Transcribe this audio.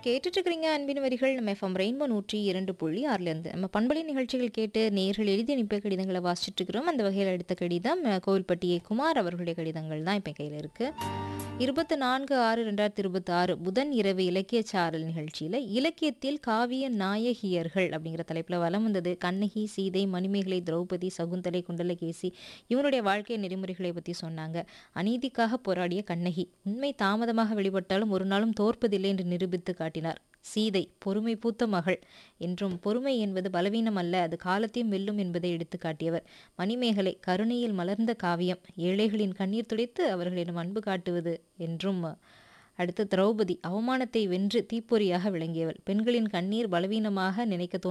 கேட்டுட்டு இருக்கிறீங்க அன்பின் வரிகள் நம்ம எஃப்எம் ரெயின்போ நூற்றி இரண்டு புள்ளி ஆறுலேருந்து நம்ம பண்பலை நிகழ்ச்சிகள் கேட்டு நேர்கள் எழுதி அனுப்பிய கடிதங்களை வாசிச்சுட்டு இருக்கிறோம் அந்த வகையில் எடுத்த கடிதம் அஹ், கோவில்பட்டி ஏ. குமார் அவர்களுடைய கடிதங்கள் தான் இப்போ கையில் இருக்கு இருபத்தி நான்கு ஆறு ரெண்டாயிரத்தி இருபத்தி ஆறு புதன் இரவு இலக்கிய சாரல் நிகழ்ச்சியில் இலக்கியத்தில் காவிய நாயகியர்கள் அப்படிங்கிற தலைப்பில் வலம் வந்தது கண்ணகி சீதை மணிமேகலை திரௌபதி சகுந்தலை குண்டலகேசி இவனுடைய வாழ்க்கை நெறிமுறைகளை பற்றி சொன்னாங்க அநீதிக்காக போராடிய கண்ணகி உண்மை தாமதமாக வெளிப்பட்டாலும் ஒரு நாளும் தோற்பதில்லை என்று நிரூபித்து காட்டினார் சீதை பொறுமை பூத்த மகள் என்றும் பொறுமை என்பது பலவீனம் அல்ல அது காலத்தையும் வெல்லும் என்பதை எடுத்து காட்டியவர் மணிமேகலை கருணையில் மலர்ந்த காவியம் ஏழைகளின் கண்ணீர் துடைத்து அவர்களிடம் அன்பு காட்டுவது என்றும் அடுத்து திரௌபதி அவமானத்தை வென்று தீப்பொறியாக விளங்கியவள் பெண்களின் கண்ணீர் பலவீனமாக நினைக்க தோன்றும்